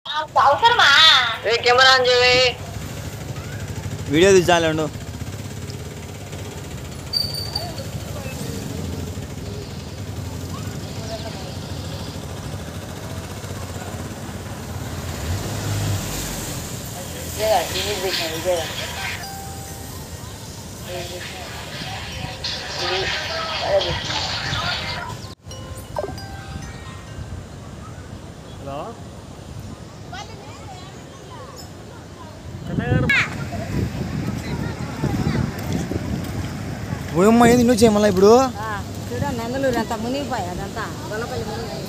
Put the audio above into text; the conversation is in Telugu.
అవసరమా ఏ కెమెరా ఆన్ చేయవే వీడియో తీసాలండు ఇదేగా టీవీ పెట్టిన ఇదేగా ఇది అదే పెట్టిన హలో కన్నగారు ఓయమ్మ ఏంది నువ్వు చేయమల్లా ఇప్పుడు చూడండి నందలూరు అంతా మునిగిపోయి అదంతా గొల్లపల్లి మునిగిపోయి